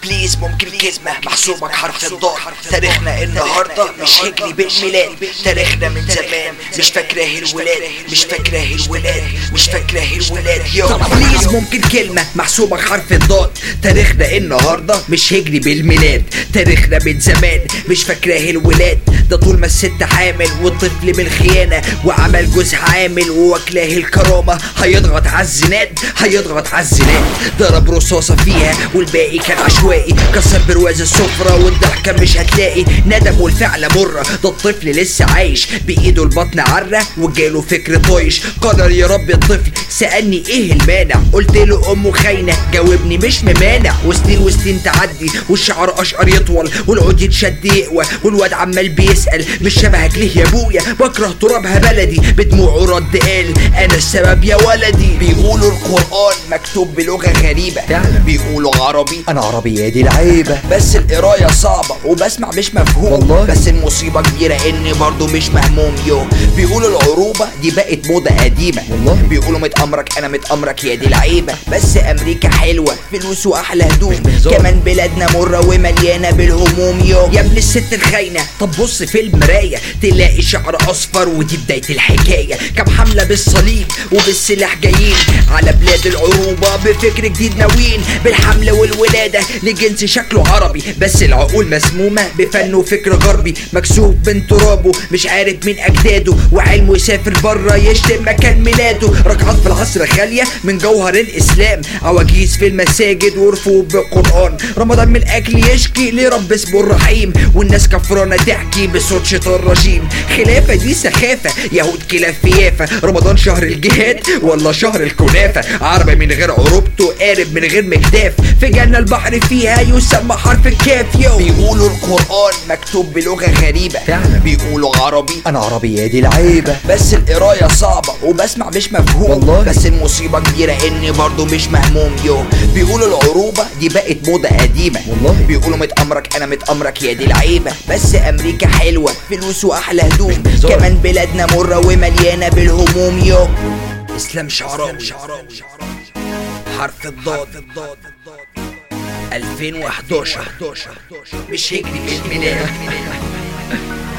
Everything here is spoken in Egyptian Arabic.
بليز ممكن كلمة محسوبك حرف الضاد تاريخنا النهاردة مش هجري بالميلاد تاريخنا من زمان مش فاكراه الولاد مش فاكراه الولاد مش فاكراه الولاد يو طب بليز ممكن كلمة محسوبك حرف الضاد تاريخنا النهاردة مش هجري بالميلاد تاريخنا من زمان مش فاكراه الولاد ده طول ما الست حامل والطفل بالخيانة وعمل جوزها عامل وواكلاه الكرامة هيضغط على الزناد هيضغط على الزناد ضرب رصاصة فيها والباقي كان عشوائي كسر برواز السفرة والضحكة مش هتلاقي ندم والفعل مرة ده الطفل لسه عايش بإيده البطن عرة وجاله فكر طايش قرر يربي الطفل سألني ايه المانع قلت له امه خاينة جاوبني مش ممانع وسنين وسنين تعدي والشعر اشقر يطول والعود يتشد يقوى والواد عمال بيسأل مش شبهك ليه يا ابويا بكره ترابها بلدي بدموعه رد قال انا السبب يا ولدي بيقولوا القرآن مكتوب بلغة غريبة فعلا. بيقولوا عربي انا عربي يا دي العيبة بس القراية صعبة وبسمع مش مفهوم والله. بس المصيبة كبيرة اني برضو مش مهموم يو بيقولوا العروبة دي بقت موضة قديمة والله. بيقولوا متأمرك انا متأمرك يا دي العيبة بس امريكا حلوة فلوس واحلى هدوم مش بهزار. كمان بلادنا مرة ومليانة بالهموم يو يا ابن الست الخاينة طب بص في المراية تلاقي شعر اصفر ودي بداية الحكاية كم حملة بالصليب وبالسلاح جايين على بلاد العروبة بفكر جديد ناويين بالحمل والولادة لجنس شكله عربي بس العقول مسمومة بفن وفكر غربي مكسوب من ترابه مش عارف مين اجداده وعلمه يسافر بره يشتم مكان ميلاده ركعات في العصر خالية من جوهر الاسلام عواجيز في المساجد ورفوا بالقرآن رمضان من الاكل يشكي لرب اسمه الرحيم والناس كفرانة تحكي بصوت شيطان رجيم خلافة دي سخافة يهود كلاب فيافة رمضان شهر الجهاد ولا شهر الكنافة عربي من غير عروبته قارب من غير مجداف في جنة البحر فيها يسمى حرف الكاف يو بيقولوا القرآن مكتوب بلغة غريبة فعلا. بيقولوا عربي انا عربي يا دي العيبة بس القراية صعبة وبسمع مش مفهوم والله. بس المصيبة كبيرة اني برضو مش مهموم يو بيقولوا العروبة دي بقت موضة قديمة والله. بيقولوا متأمرك انا متأمرك يا دي العيبة بس امريكا حلوة فلوس واحلى هدوم مش بهزار. كمان بلادنا مرة ومليانة بالهموم يو اسلام شعراوي حرف الضاد 2011 مش هجري في الميلاد